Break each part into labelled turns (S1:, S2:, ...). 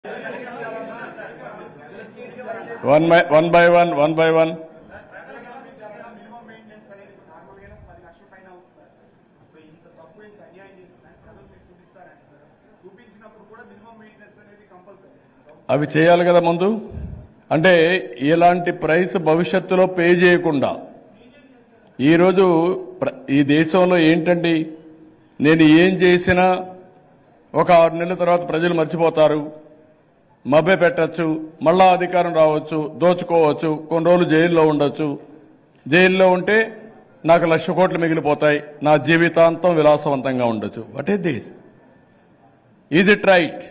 S1: one by one by one one by one
S2: minimum maintenance అనేది నార్మల్గా పది లక్షల పైన అవుతుంది సో ఇంత తప్పు ఇంత అన్యాయం చేస్తున్నారు చదువు మీరు చూపిస్తారంట సార్ చూపించినప్పుడు కూడా మినిమం మెయింటెనెన్స్ అనేది కంపల్సరీ
S1: అవి చేయాలి కదా ముందు అంటే ఇలాంటి ప్రైస్ భవిష్యత్తులో పే చేయకుండా ఈరోజు ప్ర- ఈ దేశంలో ఏంటండి నేను ఏం చేసినా ఒక ఆరు నెలల తర్వాత ప్రజలు మర్చిపోతారు మభ్య పెట్టచ్చు మళ్ళా అధికారం రావచ్చు దోచుకోవచ్చు కొన్ని రోజులు జైల్లో ఉండొచ్చు జైల్లో ఉంటే నాకు లక్ష కోట్లు మిగిలిపోతాయి నా జీవితాంతం విలాసవంతంగా ఉండొచ్చు what is this is it right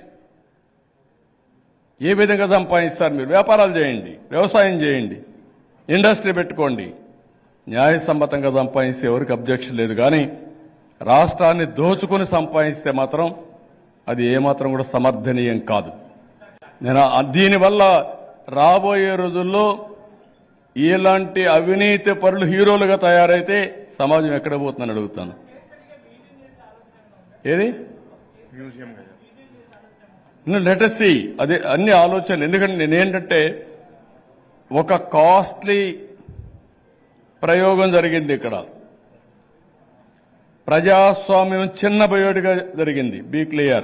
S1: ఏ విధంగా సంపాదిస్తారు మీరు వ్యాపారాలు చేయండి వ్యవసాయం చేయండి ఇండస్ట్రీ పెట్టుకోండి న్యాయసమ్మతంగా సంపాదిస్తే ఎవరికి అబ్జెక్షన్ లేదు కానీ రాష్ట్రాన్ని దోచుకుని సంపాదిస్తే మాత్రం అది ఏమాత్రం కూడా సమర్థనీయం కాదు నేను ఆ- దీనివల్ల రాబోయే రోజుల్లో ఇలాంటి అవినీతి పరులు హీరోలుగా తయారైతే సమాజం ఎక్కడ పోతుందని అడుగుతాను ఏది లెటర్సీ అదే అన్ని ఆలోచనలు ఎందుకంటే నేనేంటంటే ఒక కాస్ట్లీ ప్రయోగం జరిగింది ఇక్కడ ప్రజాస్వామ్యం చిన్నపోయేడుగా జరిగింది బీ క్లియర్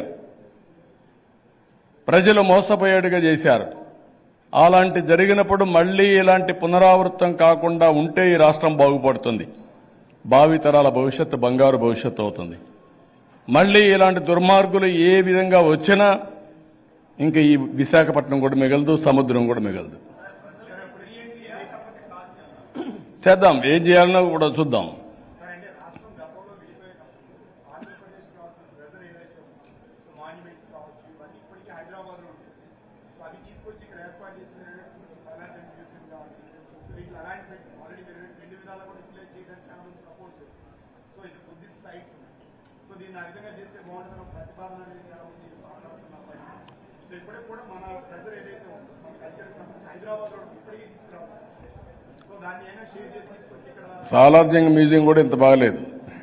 S1: ప్రజలు మోసపోయేడుగా చేశారు అలాంటి జరిగినప్పుడు మళ్ళీ ఇలాంటి పునరావృతం కాకుండా ఉంటే ఈ రాష్ట్రం బాగుపడుతుంది భావితరాల భవిష్యత్తు బంగారు భవిష్యత్తు అవుతుంది మళ్ళీ ఇలాంటి దుర్మార్గులు ఏ విధంగా వచ్చినా ఇంకా ఈ విశాఖపట్నం కూడా మిగలదు సముద్రం కూడా మిగలదు చేద్దాం ఏం చేయాలనో కూడా చూద్దాం
S2: సార్ అంటే రాష్ట్రం గతంలో విడిపోయినప్పుడు ఆంధ్రప్రదేశ్ కావాల్సిన ప్రెజర్ ఏదైతే ఉందో సో మాన్యుమెంట్స్ కావచ్చు ఇవన్నీ ఇప్పటికీ హైదరాబాద్లో ఉంటుంది సో అవి తీసుకొచ్చి ఇక్కడ ఏర్పాటు చేసిన సాధారణ మ్యూజియం కావాలి సో వీటిలో అలాంటి పెట్టి ఆల్రెడీ మీరు రెండు విధాలు కూడా యూటిలైజ్ చేయడానికి చాలా మంది సపోర్ట్ చేస్తారు సో ఇది బుద్ధిస్ట్ సైట్స్ ఉన్నాయి సో దీన్ని ఆ విధంగా చేస్తే బాగుంటుందని ఒక ప్రతిపాదన అనేది చాలా మంది మాట్లాడుతున్న పరిస్థితి సో ఇప్పటికి కూడా మన ప్రెజర్ ఏదైతే ఉందో మన కల్చర్ సంబంధించి హైదరాబాద్లో ఇప్పటికీ తీసుకురావాలి సో దాన్ని అయినా షేర్ చేసి తీసుకొచ్చి ఇక్కడ
S1: సాలార్జంగ్ మ్యూజియం కూడా ఇంత బాగలేదు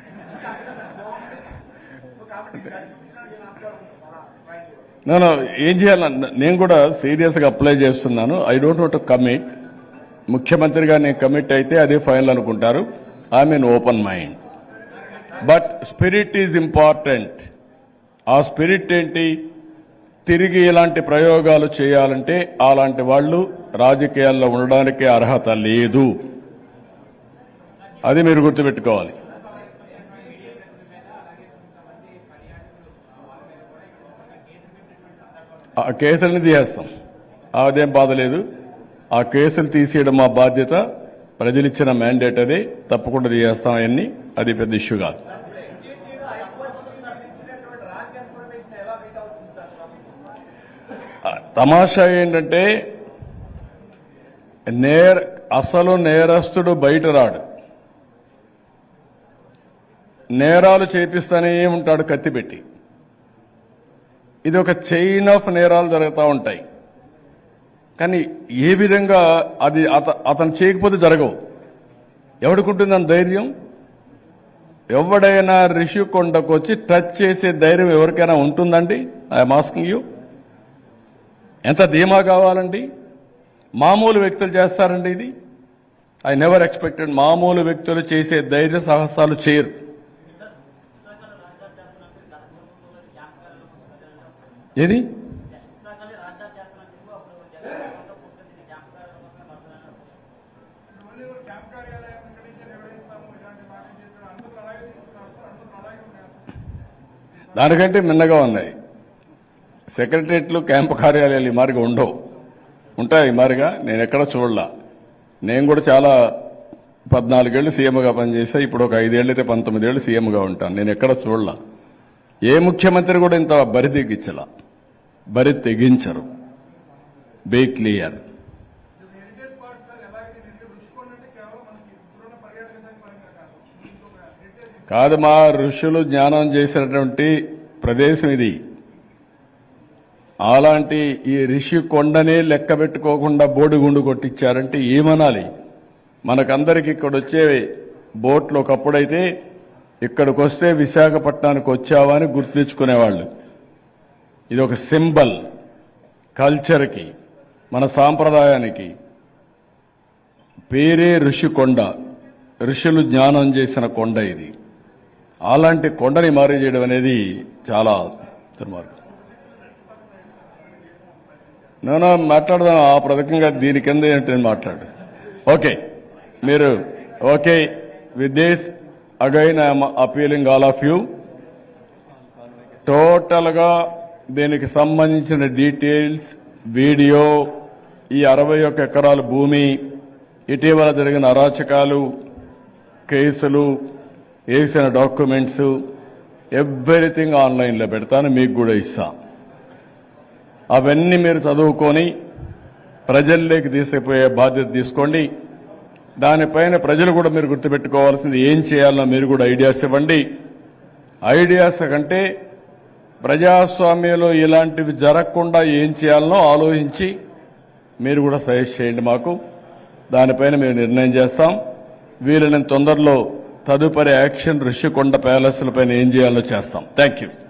S2: సో కాబట్టి దాన్ని చూపించడానికి ఆస్కారం ఉంది మన రైతు
S1: నేను ఏం చేయాలన్న నేను కూడా సీరియస్గా అప్లై చేస్తున్నాను ఐ డోంట్ వాంట్ కమిట్ ముఖ్యమంత్రిగా నేను కమిట్ అయితే అదే ఫైనల్ అనుకుంటారు I mean open mind but spirit is important ఆ స్పిరిట్ ఏంటి తిరిగి ఇలాంటి ప్రయోగాలు చేయాలంటే అలాంటి వాళ్ళు రాజకీయాల్లో ఉండడానికి అర్హత లేదు అది మీరు గుర్తుపెట్టుకోవాలి ఆ కేసులని తీసేస్తాం అదేం బాధ లేదు ఆ కేసులు తీసేయడం మా బాధ్యత ప్రజలు ఇచ్చిన మ్యాండేట్ అది తప్పకుండా తీసేస్తాం అవన్నీ అది పెద్ద ఇష్యూ కాదు ఆ, తమాషా ఏంటంటే నేర అసలు నేరస్తుడు బయట రాడు నేరాలు చేపిస్తానే ఉంటాడు కత్తి పెట్టి ఇది ఒక చైన్ ఆఫ్ నేరాలు జరుగుతూ ఉంటాయి కానీ ఏ విధంగా అది అత అతను చేయకపోతే జరగవు ఎవడికుంటుంది అంత ధైర్యం ఎవడైనా రిషి కొండకు వచ్చి టచ్ చేసే ధైర్యం ఎవరికైనా ఉంటుందండి ఐఎమ్ ఆస్కింగ్ యూ ఎంత ధీమా కావాలండి మామూలు వ్యక్తులు చేస్తారండి ఇది ఐ నెవర్ ఎక్స్పెక్టెడ్ మామూలు వ్యక్తులు చేసే ధైర్య సాహసాలు చేయరు ఏది
S3: మళ్ళీ కూడా క్యాంప్ కార్యాలయం ఇక్కడి నుంచి నిర్వహిస్తాము ఇలాంటి మాట చెప్పారు అందరూ అలాగే తీసుకున్నారు సార్ అందరూ అలాగే ఉన్నారు సార్
S1: దానికంటే మిన్నగా ఉన్నాయి సెక్రటరియట్లు క్యాంపు కార్యాలయాలు ఈ మారిగా ఉండవు ఉంటాయి ఈ మారిగా నేను ఎక్కడ చూడలా నేను కూడా చాలా పద్నాలుగేళ్లు సీఎంగా పనిచేసా ఇప్పుడు ఒక ఐదేళ్ళు అయితే పంతొమ్మిదేళ్లు సీఎంగా ఉంటాను నేను ఎక్కడ చూడలా ఏ ముఖ్యమంత్రి కూడా ఇంత బరి తెగించలా బరి తెగించరు be clear
S3: heritage spots sir ఎలాగే దీనికి రుచికోండి అంటే కేవలం మనకి ఇప్పుడున్న పర్యాటక శాఖ పరంగా కాదు ఇంకొక హెరిటేజ్
S1: కాదు మా ఋషులు జ్ఞానం చేసినటువంటి ప్రదేశం ఇది అలాంటి ఈ రిషి కొండనే లెక్క పెట్టుకోకుండా బోడిగుండు కొట్టించారంటే ఏమనాలి మనకందరికి ఇక్కడ వచ్చే బోట్లు ఒకప్పుడైతే ఇక్కడికి వస్తే విశాఖపట్నానికి వచ్చావని గుర్తించుకునేవాళ్ళు ఇది ఒక సింబల్ కల్చర్కి మన సాంప్రదాయానికి పేరే ఋషి కొండ ఋషులు జ్ఞానం చేసిన కొండ ఇది అలాంటి కొండని మారి చేయడం అనేది చాలా దుర్మార్గం నేను మాట్లాడదాం ఆ ప్రధకంగా దీని కింద ఏంటి మాట్లాడు ఓకే మీరు okay with this again I'm appealing all of you టోటల్గా దీనికి సంబంధించిన డీటెయిల్స్ వీడియో ఈ అరవై ఒక్క ఎకరాల భూమి ఇటీవల జరిగిన అరాచకాలు కేసులు వేసిన డాక్యుమెంట్స్ ఎవ్రీథింగ్ ఆన్లైన్లో పెడతాను మీకు కూడా ఇస్తా అవన్నీ మీరు చదువుకొని ప్రజల్లోకి తీసుకుపోయే బాధ్యత తీసుకోండి దానిపైన ప్రజలు కూడా మీరు గుర్తుపెట్టుకోవాల్సింది ఏం చేయాలనో మీరు కూడా ఐడియాస్ ఇవ్వండి ఐడియాస్ కంటే ప్రజాస్వామ్యంలో ఇలాంటివి జరగకుండా ఏం చేయాలనో ఆలోచించి మీరు కూడా సజెస్ట్ చేయండి మాకు దానిపైన మేము నిర్ణయం చేస్తాం వీలైన తొందరలో తదుపరి యాక్షన్ ఋషికొండ ప్యాలెస్ల పైన ఏం చేయాలో చేస్తాం థ్యాంక్ యూ